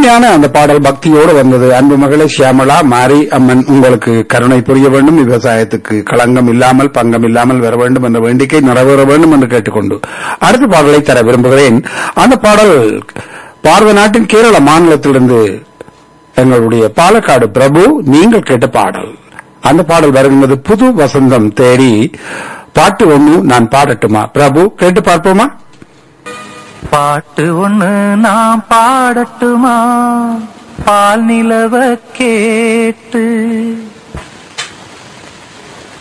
அருமையான அந்த பாடல் பக்தியோடு வந்தது அன்பு மகளே சியாமளா மாரி அம்மன் உங்களுக்கு கருணை புரிய வேண்டும் விவசாயத்துக்கு களங்கம் இல்லாமல் பங்கம் இல்லாமல் வர வேண்டும் என்ற வேண்டிக்கை நிறைவேற வேண்டும் என்று கேட்டுக்கொண்டு அடுத்த பாடலை தர விரும்புகிறேன் அந்த பாடல் பாரத நாட்டின் கேரள மாநிலத்திலிருந்து எங்களுடைய பாலக்காடு பிரபு நீங்கள் கேட்ட பாடல் அந்த பாடல் வருகிறது புது வசந்தம் தேடி பாட்டு ஒண்ணு நான் பாடட்டுமா பிரபு கேட்டு பார்ப்போமா பாட்டு ஒண்ணு நான் பாடட்டுமா பால் நிலவ கேட்டு